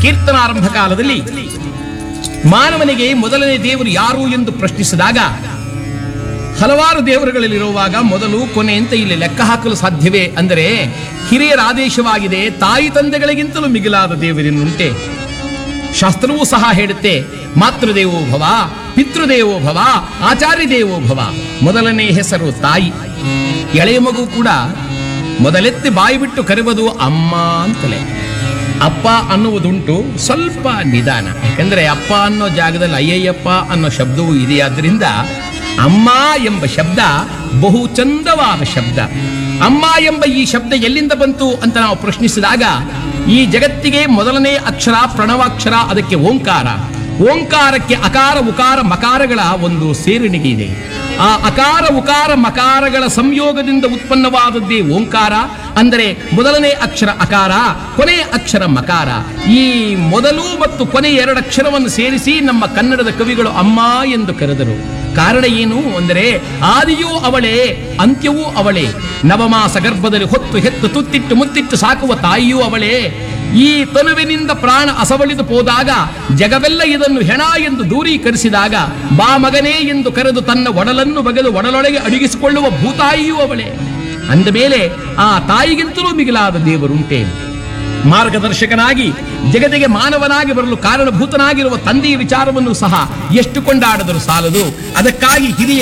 ಕೀರ್ತನಾರಂಭ ಕಾಲದಲ್ಲಿ ಮಾನವನಿಗೆ ಮೊದಲನೇ ದೇವರು ಯಾರು ಎಂದು ಪ್ರಶ್ನಿಸಿದಾಗ ಹಲವಾರು ದೇವರುಗಳಲ್ಲಿರುವಾಗ ಮೊದಲು ಕೊನೆ ಅಂತ ಇಲ್ಲಿ ಲೆಕ್ಕ ಹಾಕಲು ಸಾಧ್ಯವೇ ಅಂದರೆ ಹಿರಿಯರ ಆದೇಶವಾಗಿದೆ ತಾಯಿ ತಂದೆಗಳಿಗಿಂತಲೂ ಮಿಗಿಲಾದ ದೇವರಿನುಂಟೆ ಶಾಸ್ತ್ರವೂ ಸಹ ಹೇಳುತ್ತೆ ಮಾತೃದೇವೋ ಭವ ಪಿತೃದೇವೋ ಭವ ಆಚಾರ್ಯ ದೇವೋ ಭವ ಮೊದಲನೇ ಹೆಸರು ತಾಯಿ ಎಳೆಯ ಮಗು ಕೂಡ ಮೊದಲೆತ್ತಿ ಬಾಯಿ ಬಿಟ್ಟು ಕರೆಯುವುದು ಅಮ್ಮ ಅಂತಲೇ ಅಪ್ಪ ಅನ್ನುವುದುಂಟು ಸ್ವಲ್ಪ ನಿಧಾನ ಯಾಕಂದ್ರೆ ಅಪ್ಪ ಅನ್ನೋ ಜಾಗದಲ್ಲಿ ಅಯ್ಯಯ್ಯಪ್ಪ ಅನ್ನೋ ಶಬ್ದವೂ ಇದೆಯಾದ್ರಿಂದ ಅಮ್ಮ ಎಂಬ ಶಬ್ದ ಬಹು ಚಂದವಾದ ಶಬ್ದ ಅಮ್ಮ ಎಂಬ ಈ ಶಬ್ದ ಎಲ್ಲಿಂದ ಬಂತು ಅಂತ ನಾವು ಪ್ರಶ್ನಿಸಿದಾಗ ಈ ಜಗತ್ತಿಗೆ ಮೊದಲನೇ ಅಕ್ಷರ ಪ್ರಣವಾಕ್ಷರ ಅದಕ್ಕೆ ಓಂಕಾರ ಓಂಕಾರಕ್ಕೆ ಅಕಾರ ಉಕಾರ ಮಕಾರಗಳ ಒಂದು ಸೇರಿಣಿಗೆ ಇದೆ ಆ ಅಕಾರ ಉಕಾರ ಮಕಾರಗಳ ಸಂಯೋಗದಿಂದ ಉತ್ಪನ್ನವಾದದ್ದೇ ಓಂಕಾರ ಅಂದರೆ ಮೊದಲನೇ ಅಕ್ಷರ ಅಕಾರ ಕೊನೆಯ ಅಕ್ಷರ ಮಕಾರ ಈ ಮೊದಲು ಮತ್ತು ಕೊನೆ ಎರಡು ಅಕ್ಷರವನ್ನು ಸೇರಿಸಿ ನಮ್ಮ ಕನ್ನಡದ ಕವಿಗಳು ಅಮ್ಮ ಎಂದು ಕರೆದರು ಕಾರಣ ಏನು ಅಂದರೆ ಆದಿಯೂ ಅವಳೇ ಅಂತ್ಯವೂ ಅವಳೇ ನವಮಾಸ ಗರ್ಭದಲ್ಲಿ ಹೊತ್ತು ಹೆತ್ತು ತುತ್ತಿಟ್ಟು ಮುತ್ತಿಟ್ಟು ಸಾಕುವ ತಾಯಿಯೂ ಅವಳೇ ಈ ತನುವಿನಿಂದ ಪ್ರಾಣ ಅಸವಳಿದು ಹೋದಾಗ ಜಗವೆಲ್ಲ ಇದನ್ನು ಹೆಣ ಎಂದು ದೂರೀಕರಿಸಿದಾಗ ಬಾ ಮಗನೇ ಎಂದು ಕರೆದು ತನ್ನ ಒಡಲನ್ನು ಬಗೆದು ಒಡಲೊಳಗೆ ಅಡಗಿಸಿಕೊಳ್ಳುವ ಭೂತಾಯಿಯೂ ಅವಳೇ ಅಂದ ಮೇಲೆ ಆ ತಾಯಿಗಿಂತಲೂ ಮಿಗಿಲಾದ ದೇವರುಂಟೆ ಮಾರ್ಗದರ್ಶಕನಾಗಿ ಜಗತ್ತಿಗೆ ಮಾನವನಾಗಿ ಬರಲು ಕಾರಣಭೂತನಾಗಿರುವ ತಂದೆಯ ವಿಚಾರವನ್ನು ಸಹ ಎಷ್ಟು ಕೊಂಡಾಡಿದರೂ ಸಾಲದು ಅದಕ್ಕಾಗಿ ಹಿರಿಯ